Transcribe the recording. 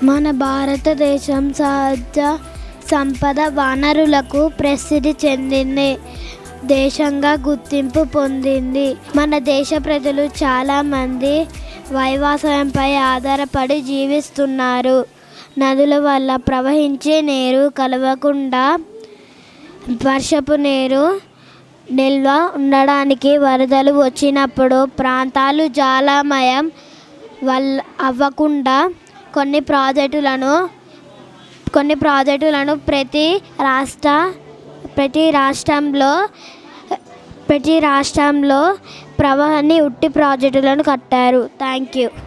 మన భారతదేశం సహజ సంపద వనరులకు ప్రసిద్ధి చెందింది దేశంగా గుర్తింపు పొందింది మన దేశ ప్రజలు చాలామంది వ్యవసాయంపై ఆధారపడి జీవిస్తున్నారు నదుల వల్ల ప్రవహించే నీరు కలవకుండా వర్షపు నీరు నిల్వ ఉండడానికి వరదలు వచ్చినప్పుడు ప్రాంతాలు జలమయం వల్ల అవ్వకుండా కొన్ని ప్రాజెక్టులను కొన్ని ప్రాజెక్టులను ప్రతి రాష్ట్ర ప్రతి రాష్ట్రంలో ప్రతి రాష్ట్రంలో ప్రవాహాన్ని ఉట్టి ప్రాజెక్టులను కట్టారు థ్యాంక్ యూ